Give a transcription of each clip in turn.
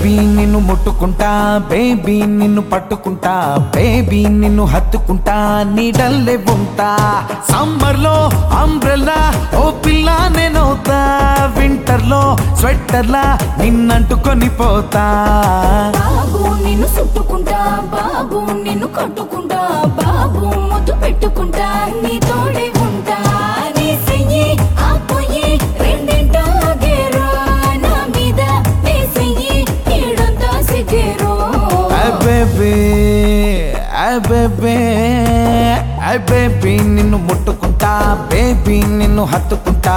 baby నిన్ను ముట్టుకుంటా baby నిన్ను పట్టుకుంటా బేబీ నిన్ను హత్తుకుంటా నీడల్లే ఉంటా సమ్మర్ లో అంబ్రెల్లా ఓ పిల్ల నేనవుతా వింటర్ లో స్వెట్టర్ లా నిన్నంటుకొని పోతా బాబు నిన్ను చుట్టుకుంటా బాబు నిన్ను కట్టుకుంటా బాబు ముద్దు పెట్టుకుంటా నీ తోడే ఉంటా నీ చెయ్యి ఆ పొయ్యి రెండింటా గేరా నా మీద నీ చెయ్యి ఈడంతా సిగేరో ఐ బేబీ ఐ బేబీ ఐ బేబీ నిన్ను ముట్టుకుంటా బేబీ నిన్ను హత్తుకుంటా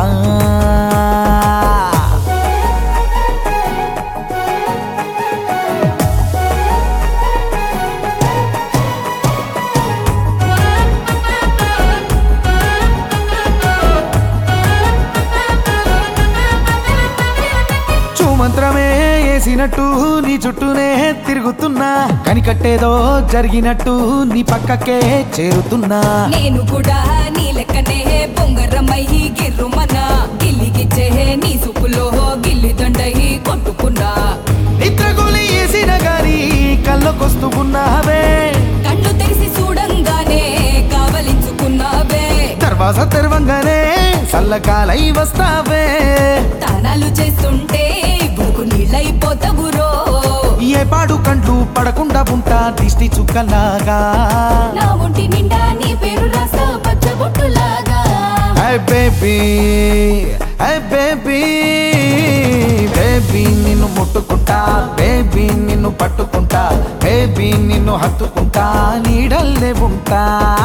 చూమంత్రమే వేసినట్టు నీ చుట్టూనే తిరుగుతున్నా కనికట్టేదో జరిగినట్టు నీ పక్కకే చేరుతున్నా నేను కూడా నీ లెక్కనే బొంగరమై గిర్రుమన గిల్లిగిచ్చే నీ సుపులో గిల్లి దండై కొట్టుకున్నా నిద్రగోలి వేసిన గాని కళ్ళకొస్తూ ఉన్నావే కళ్ళు తెరిసి చూడంగానే కావలించుకున్నావే దర్వాజ తెరవంగానే చల్లకాలై వస్తావే తానాలు చేస్తుంటే బుకు నీళ్ళైపోతవురో ఏ పాడు కండ్లు పడకుండా ఉంటా దిష్టి చుక్కలాగా నా ఒంటి నిండా నీ పేరు రాసా పచ్చబొట్టులాగా ఐ బేబీ ఐ బేబీ బేబీ నిన్ను ముట్టుకుంటా బేబీ నిన్ను పట్టుకుంటా బేబీ నిన్ను హత్తుకుంటా నీడల్లే ఉంటా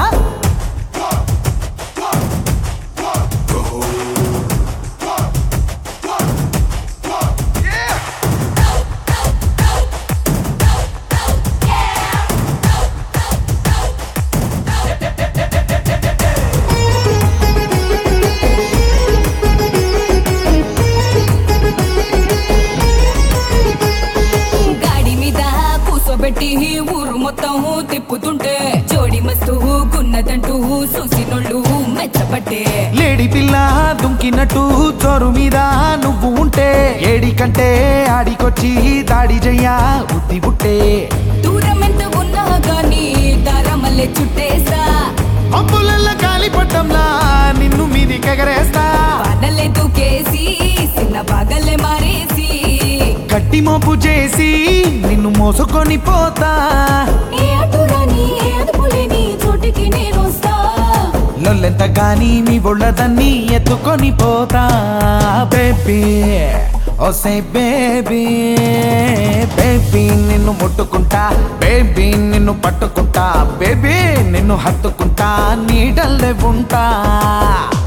గాడి మీద కూసోబెట్టి ఊరు మొత్తం తిప్పుతుంటే జోడి మస్తు గున్నదంటూ చూసినోళ్ళు మెచ్చబట్టే లేడి పిల్ల దుంకినట్టు చోరు మీద నువ్వు ఉంటే ఏడి కంటే ఆడికొచ్చి దాడి చెయ్యా బుద్ధి పుట్టే దూరం ఎంత ఉన్నా గాని దారమల్లె చుట్టేసా అప్పులల్ల గాలిపట్టంలా నిన్ను మీది కగరేస్తా వానలే దూకేసి చిన్న బాగల్లే మారేసి గట్టి మోపు చేసి నిన్ను మోసుకొని పోతా ఏ అటురాని ఏ అదుపులేని చోటికి నేనొస్తా లొల్లెంత గాని మీ ఒళ్ళదన్ని ఎత్తుకొని పోతా బేబీ ఓసే బేబీ బేబీ నిన్ను ముట్టుకుంటా బేబీ నిన్ను పట్టుకుంటా బేబీ నిన్ను హత్తుకుంటా నీడల్లే ఉంటా